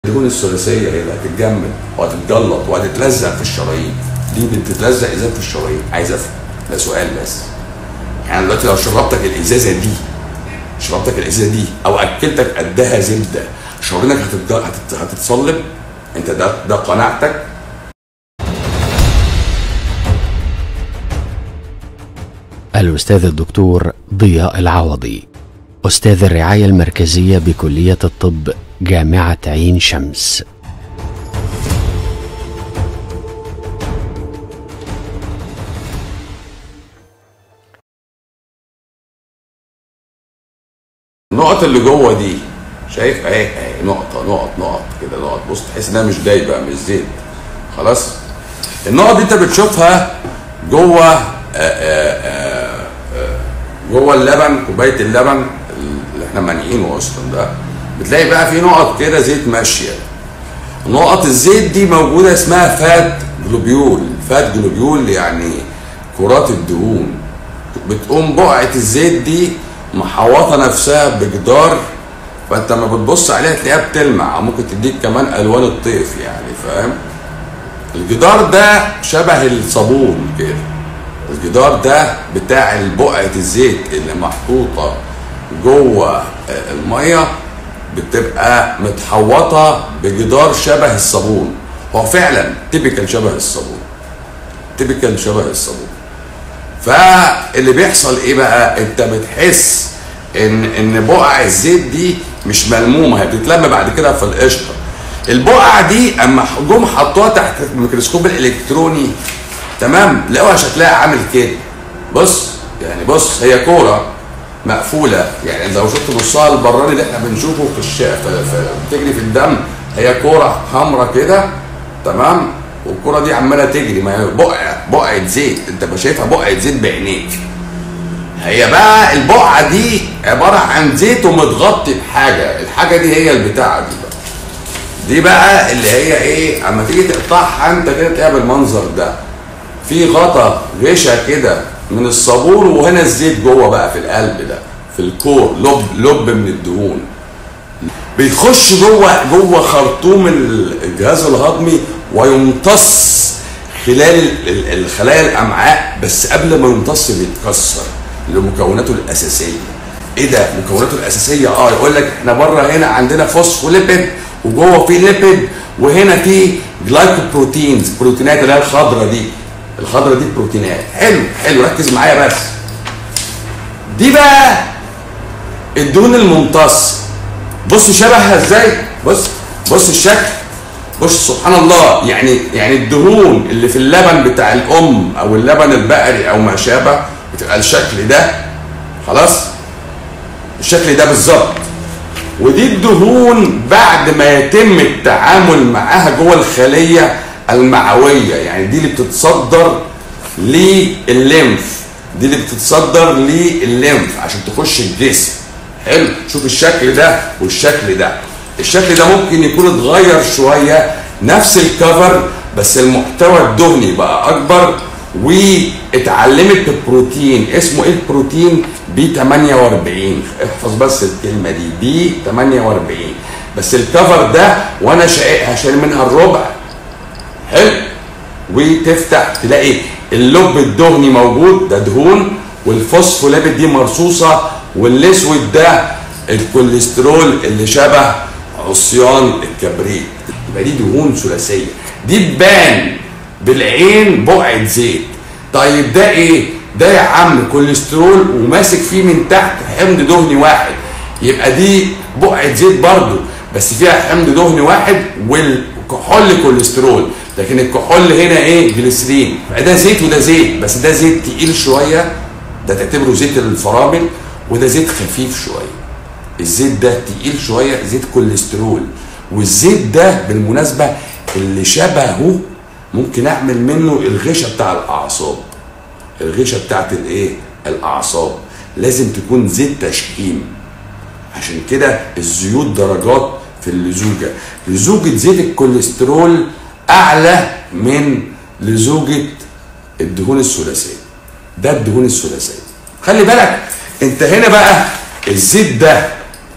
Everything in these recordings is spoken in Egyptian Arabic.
الدهون الثلاثيه هي اللي هتتجمد وهتتجلط وهتتلزق في الشرايين دي بتتلزق ازاي في الشرايين عايز افهم ده سؤال بس يعني دلوقتي لو شربتك الازازه دي شربتك الازازه دي او اكلتك قدها زبده شرايينك هتتج- هتت- هتتصلب انت ده ده قناعتك الأستاذ الدكتور ضياء العوضي أستاذ الرعاية المركزية بكلية الطب جامعة عين شمس النقط اللي جوه دي شايف اهي اهي نقطه نقط نقط كده نقط بص تحس انها مش دايبه مش زيت خلاص النقط دي انت بتشوفها جوه آآ آآ آآ جوه اللبن كوبايه اللبن اللي احنا مانعينه اصلا ده بتلاقي بقى في نقط كده زيت ماشيه نقط الزيت دي موجوده اسمها فات جلوبيول فات جلوبيول يعني كرات الدهون بتقوم بقعه الزيت دي محوطه نفسها بجدار فانت لما بتبص عليها تلاقيها بتلمع او ممكن تديك كمان الوان الطيف يعني فاهم الجدار ده شبه الصابون كده الجدار ده بتاع بقعه الزيت اللي محطوطه جوه الميه بتبقى متحوطه بجدار شبه الصابون هو فعلا تيبيكال شبه الصابون تيبيكال شبه الصابون فاللي بيحصل ايه بقى انت بتحس ان ان بقع الزيت دي مش ملمومه هي بتتلم بعد كده في القشطه البقع دي اما جم حطوها تحت الميكروسكوب الالكتروني تمام لقوها شكلها عامل كده بص يعني بص هي كوره مقفوله يعني لو شفت نصها البراني اللي احنا بنشوفه في الشارع بتجري في الدم هي كوره حمراء كده تمام والكرة دي عماله تجري ما هي بقعه بقعه زيت انت مش شايفها بقعه زيت بعينيك هي بقى البقعه دي عباره عن زيت ومتغطي بحاجه الحاجه دي هي البتاعه دي بقى دي بقى اللي هي ايه اما تيجي تقطعها انت كده تلاقيها بالمنظر ده في غطا غشا كده من الصابون وهنا الزيت جوه بقى في القلب ده في الكور لب لب من الدهون بيخش جوه جوه خرطوم الجهاز الهضمي ويمتص خلال الخلايا الامعاء بس قبل ما يمتص بيتكسر لمكوناته الاساسيه ايه ده مكوناته الاساسيه اه يقول لك احنا بره هنا عندنا فوسفوليبيد وجوه في ليبيد وهنا في جلايكوبروتينز بروتينات اللي هي الخضره دي الخضره دي بروتينات حلو حلو ركز معايا بس دي بقى الدهون الممتص بص شبهها ازاي بص بص الشكل بص سبحان الله يعني يعني الدهون اللي في اللبن بتاع الام او اللبن البقري او ما شابه بتبقى الشكل ده خلاص الشكل ده بالظبط ودي الدهون بعد ما يتم التعامل معاها جوه الخليه المعويه يعني دي اللي بتتصدر للليمف دي اللي بتتصدر للليمف عشان تخش الجسم حلو شوف الشكل ده والشكل ده الشكل ده ممكن يكون اتغير شويه نفس الكفر بس المحتوى الدهني بقى اكبر واتعلمت ببروتين اسمه ايه البروتين بي 48 احفظ بس الكلمه دي بي 48 بس الكفر ده وانا شقيقها شايل منها الربع حلو وتفتح تلاقي اللب الدهني موجود ده دهون والفوسفوليبيد دي مرصوصه والاسود ده الكوليسترول اللي شبه عصيان الكبريت يبقى دي دهون ثلاثيه دي تبان بالعين بقعه زيت طيب ده ايه ده يا عم كوليسترول وماسك فيه من تحت حمض دهني واحد يبقى دي بقعه زيت برضو بس فيها حمض دهني واحد والكحول كوليسترول لكن الكحول هنا ايه جليسرين ده زيت وده زيت بس ده زيت تقيل شويه ده تعتبره زيت الفرامل وده زيت خفيف شويه الزيت ده تقيل شويه زيت كوليسترول والزيت ده بالمناسبه اللي شبهه ممكن اعمل منه الغشه بتاع الاعصاب الغشه بتاعت الايه الاعصاب لازم تكون زيت تشحيم عشان كده الزيوت درجات في اللزوجه لزوجه زيت الكوليسترول اعلى من لزوجه الدهون الثلاثيه ده الدهون الثلاثيه خلي بالك انت هنا بقى الزيت ده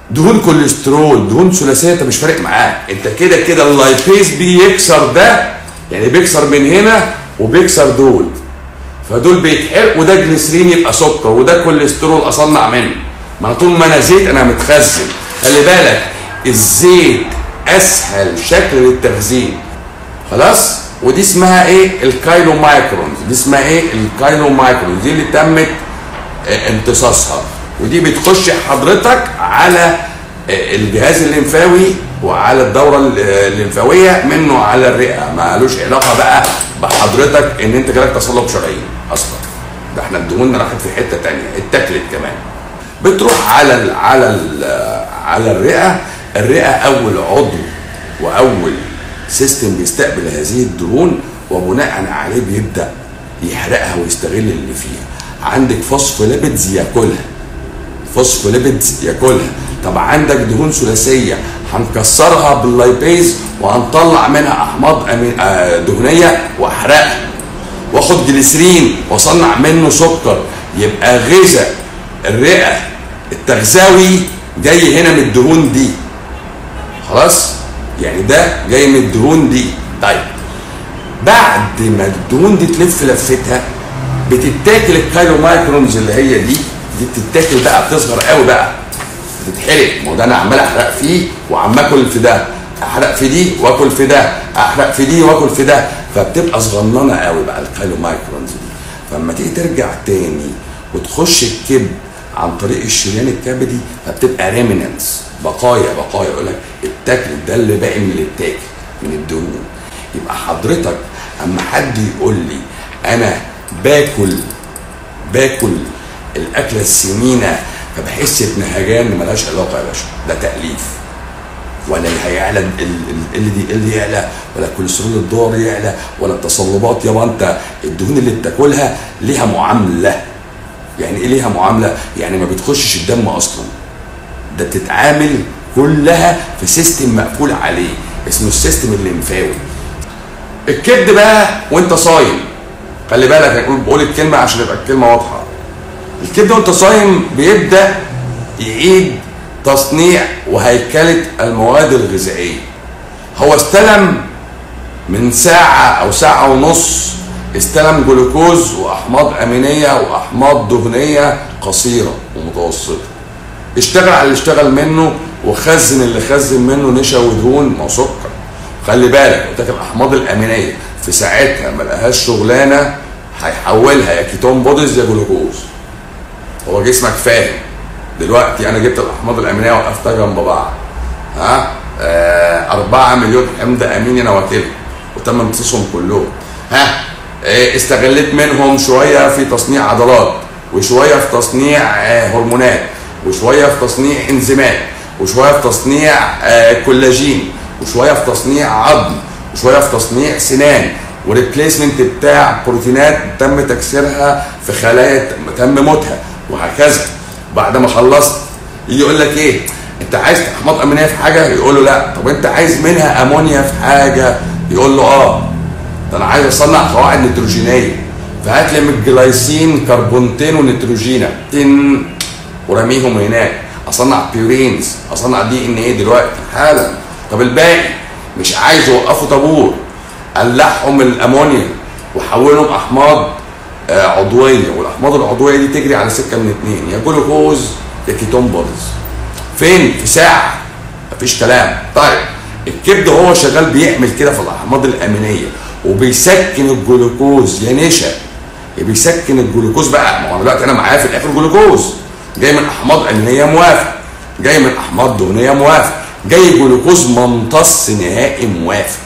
دهون كوليسترول دهون ثلاثيه انت مش فارق معاك انت كده كده اللايبيز بيكسر ده يعني بيكسر من هنا وبيكسر دول فدول بيتحرق وده جليسرين يبقى سكر وده كوليسترول اصنع منه ما أنا طول ما انا زيت انا متخزن خلي بالك الزيت اسهل شكل للتخزين خلاص ودي اسمها ايه الكايلو مايكرونز دي اسمها ايه الكايلو مايكرونز دي اللي تمت آه، امتصاصها ودي بتخش حضرتك على آه، الجهاز الليمفاوي وعلى الدورة ال- آه، الليمفاوية منه على الرئة ما لوش علاقة بقى بحضرتك ان انت جالك تصلب شرايين اصلا ده احنا الدهون راحت في حتة تانية اتاكلت كمان بتروح على ال على ال على الرئة الرئة اول عضو واول سيستم بيستقبل هذه الدهون وبناء عليه بيبدا يحرقها ويستغل اللي فيها عندك فوسفوليبيدز ياكلها فوسفوليبيدز ياكلها طب عندك دهون ثلاثيه هنكسرها باللايبيز وهنطلع منها احماض أمي- آه، دهنيه واحرقها واخد جليسرين واصنع منه سكر يبقى غذاء الرئه التغذوي جاي هنا من الدهون دي خلاص يعني ده جاي من الدهون دي طيب بعد ما الدهون دي تلف لفتها بتتاكل الكايلو مايكرونز اللي هي دي دي بتتاكل بقى بتصغر قوي بقى بتتحرق ما هو ده انا عمال احرق فيه وعمال اكل في ده احرق في دي واكل في ده احرق في دي واكل في ده فبتبقى صغننه قوي بقى الكايلو مايكرونز دي فلما تيجي ترجع تاني وتخش الكبد عن طريق الشريان الكبدي فبتبقى ريمننس بقايا بقايا يقول لك التاكل ده اللي باقي من اللي اتاكل من الدهون يبقى حضرتك اما حد يقول لي انا باكل باكل الاكله السمينه فبحس بنهجان ملهاش علاقه يا باشا ده تاليف ولا هيعلى ال- ال- اللي دي اللي يعلى ولا الكوليسترول الضار يعلى ولا التصلبات يابا انت الدهون اللي بتاكلها ليها معامله يعني ايه ليها معامله يعني ما بتخشش الدم اصلا ده بتتعامل كلها في سيستم مقفول عليه اسمه السيستم الليمفاوي الكبد بقى وانت صايم خلي بالك انا بقول- بقول الكلمه عشان يبقى الكلمه واضحه الكبد وانت صايم بيبدا يعيد تصنيع وهيكله المواد الغذائيه هو استلم من ساعه او ساعه ونص استلم جلوكوز واحماض امينيه واحماض دهنيه قصيره ومتوسطه اشتغل على اللي اشتغل منه وخزن اللي خزن منه نشا ودهون ما هو سكر خلي بالك قلت لك الاحماض الامينيه في ساعتها ما لقاهاش شغلانه هيحولها يا كيتون بوديز يا جلوكوز هو جسمك فاهم دلوقتي انا جبت الاحماض الامينيه وقفتها جنب بعض ها آه 4 مليون حمض اميني انا واكلهم وتم امتصاصهم كلهم ها آه استغليت منهم شويه في تصنيع عضلات وشويه في تصنيع آه هرمونات وشويه في تصنيع انزيمات وشويه في تصنيع آه كولاجين وشويه في تصنيع عظم وشويه في تصنيع سنان وريبليسمنت بتاع بروتينات تم تكسيرها في خلايا تم موتها وهكذا بعد ما خلصت يجي يقول لك ايه انت عايز احماض امينيه في حاجه يقول له لا طب انت عايز منها امونيا في حاجه يقول له اه ده انا عايز اصنع قواعد نيتروجينيه فهات لي من الجلايسين كربونتين ونيتروجينا تن ورميهم هناك اصنع بيورينز اصنع دي ان ايه دلوقتي حالا طب الباقي مش عايز اوقفه طابور قلعهم الامونيا وحولهم احماض آه، عضويه والاحماض العضويه دي تجري على سكه من اتنين يا جلوكوز يا كيتون بوديز فين في ساعه مفيش كلام طيب الكبد هو شغال بيعمل كده في الاحماض الامينيه وبيسكن الجلوكوز يا نشا يا بيسكن الجلوكوز بقى ما هو دلوقتي انا معايا في الاخر جلوكوز جاي من احماض امينيه موافق جاي من احماض دهنيه موافق جاي جلوكوز ممتص نهائي موافق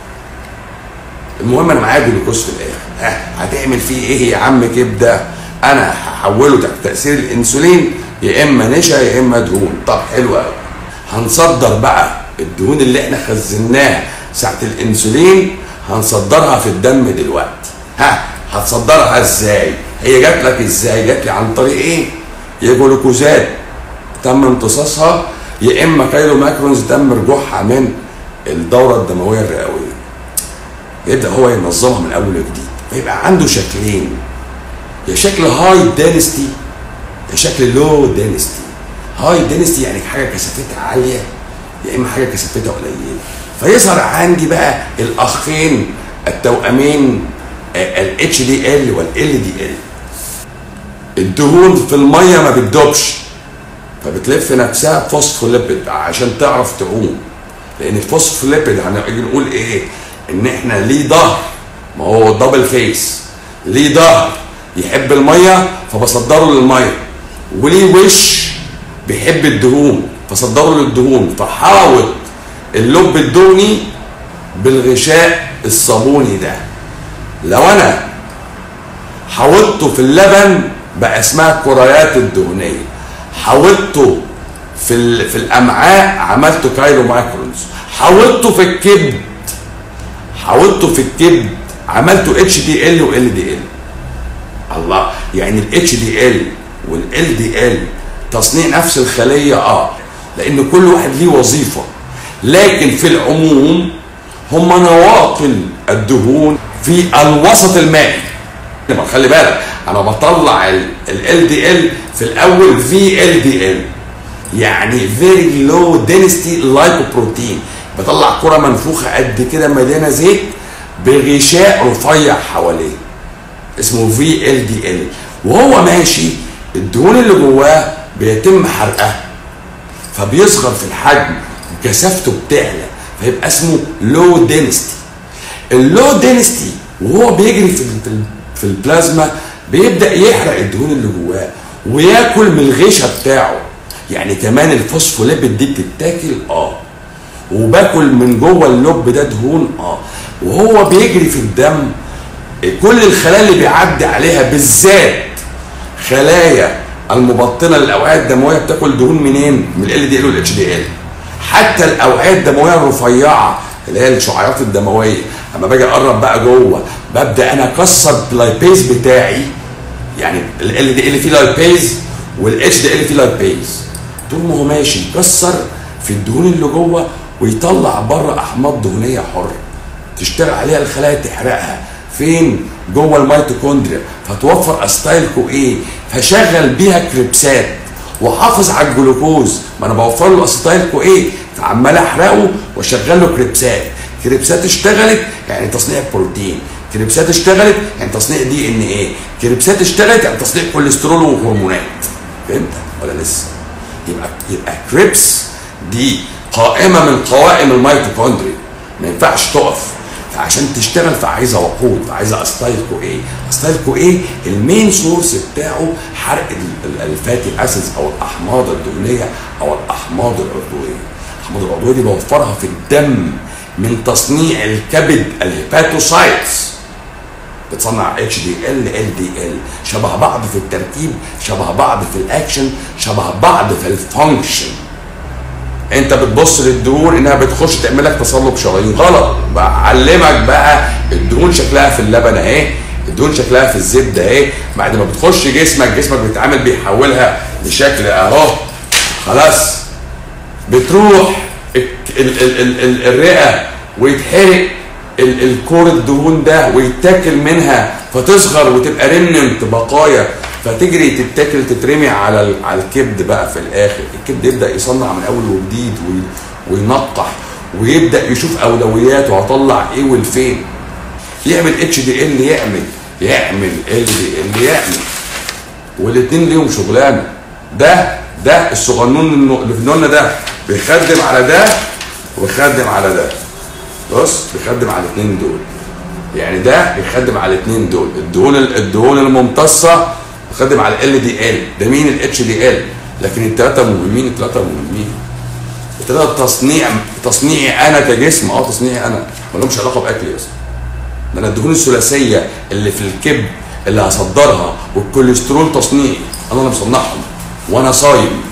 المهم انا معايا جلوكوز في الاخر ها هتعمل فيه ايه يا عم كبده انا هحوله تحت تاثير الانسولين يا اما نشا يا اما دهون طب حلو قوي هنصدر بقى الدهون اللي احنا خزناها ساعه الانسولين هنصدرها في الدم دلوقتي ها هتصدرها ازاي هي جات لك ازاي جات لي عن طريق ايه يا جلوكوزات تم امتصاصها يا اما كايلو ماكرونز تم رجوعها من الدوره الدمويه الرئويه يبدا هو ينظمها من اول وجديد فيبقى عنده شكلين يا شكل هاي دانستي يا شكل لو دانستي هاي دينستي يعني حاجه كثافتها عاليه يا اما حاجه كثافتها قليله فيظهر عندي بقى الاخين التوأمين الاتش دي ال والال دي ال الدهون في الميه ما بتدوبش فبتلف نفسها فوسفوليبيد عشان تعرف تعوم لان الفوسفوليبيد هنيجي نقول ايه ان احنا ليه ظهر ما هو دبل فيس ليه ظهر يحب الميه فبصدره للميه وليه وش بيحب الدهون فصدره للدهون فحاوط اللب الدهني بالغشاء الصابوني ده لو انا حاوطته في اللبن بقى اسمها الكريات الدهنيه حاوطته في ال- في الامعاء عملته كايلو مايكرونز حاوطته في الكبد حاولته في الكبد عملته اتش دي ال وال دي ال الله يعني الاتش دي ال والال دي ال تصنيع نفس الخليه اه لان كل واحد ليه وظيفه لكن في العموم هم نواقل الدهون في الوسط المائي لما خلي بالك انا بطلع ال دي ال في الاول في ال دي ال يعني فيري لو density لايكوبروتين بطلع كرة منفوخة قد كده مليانة زيت بغشاء رفيع حواليه اسمه في ال دي ال وهو ماشي الدهون اللي جواه بيتم حرقها فبيصغر في الحجم كثافته بتعلى فيبقى اسمه لو دينستي اللو دينستي وهو بيجري في ال- في البلازما بيبدا يحرق الدهون اللي جواه وياكل من الغشا بتاعه يعني كمان الفوسفوليبيد دي بتتاكل اه وباكل من جوه اللب ده دهون اه وهو بيجري في الدم كل الخلايا اللي بيعدي عليها بالذات خلايا المبطنه للاوعيه الدمويه بتاكل دهون منين؟ من ال دي ال والاتش دي ال حتى الاوعيه الدمويه الرفيعه اللي هي الشعيرات الدمويه اما باجي اقرب بقى جوه ببدا انا اكسر اللايبيز بتاعي يعني ال دي ال فيه لايبيز والاتش دي ال فيه لايبيز طول ما هو ماشي يكسر في الدهون اللي جوه ويطلع بره احماض دهنيه حره تشتغل عليها الخلايا تحرقها فين جوه الميتوكوندريا فتوفر استايل كو ايه فشغل بيها كريبسات وحافظ على الجلوكوز ما انا بوفر له اسيتايل كو ايه فعمال احرقه واشغل له كريبسات كريبسات اشتغلت يعني تصنيع بروتين كريبسات اشتغلت يعني تصنيع دي ان ايه كريبسات اشتغلت يعني تصنيع كوليسترول وهرمونات فهمت ولا لسه يبقى يبقى كريبس دي قائمه من قوائم الميتوكوندريا ما ينفعش تقف فعشان تشتغل فعايزه وقود فعايزه استايل كو ايه استايل كو ايه المين سورس بتاعه حرق ال- ال- الفاتي اسيدز او الاحماض الدهنيه او الاحماض العضويه الاحماض العضويه دي بوفرها في الدم من تصنيع الكبد الهيباتوسايتس بتصنع اتش دي ال ال دي ال شبه بعض في التركيب شبه بعض في الاكشن شبه بعض في الفانكشن انت بتبص للدهون انها بتخش تعمل لك تصلب شرايين غلط بعلمك بقى الدهون شكلها في اللبن اهي الدهون شكلها في الزبده اهي بعد ما بتخش جسمك جسمك بيتعامل بيحولها لشكل اهو خلاص بتروح ال ال ال ال ال الرئه ويتحرق ال- الكور الدهون ده ويتاكل منها فتصغر وتبقى ريمننت بقايا فتجري تتاكل تترمي على ال- على الكبد بقى في الاخر الكبد يبدا يصنع من اول وجديد وي- وينقح ويبدا يشوف اولوياته هطلع ايه والفين يعمل اتش دي ال يعمل يعمل ال دي ال يعمل والاثنين ليهم شغلانه ده ده الصغنون النو- اللي في النونه ده بيخدم على ده ويخدم على ده بص بيخدم على الاثنين دول يعني ده بيخدم على الاثنين دول الدهون الدهون الممتصه بيخدم على ال دي ال ده مين الاتش دي ال لكن الثلاثه مهمين الثلاثه مهمين الثلاثه تصنيع تصنيعي انا كجسم اه تصنيعي انا ما لهمش علاقه باكلي اصلا ده انا الدهون الثلاثيه اللي في الكبد اللي هصدرها والكوليسترول تصنيعي انا اللي مصنعهم وانا صايم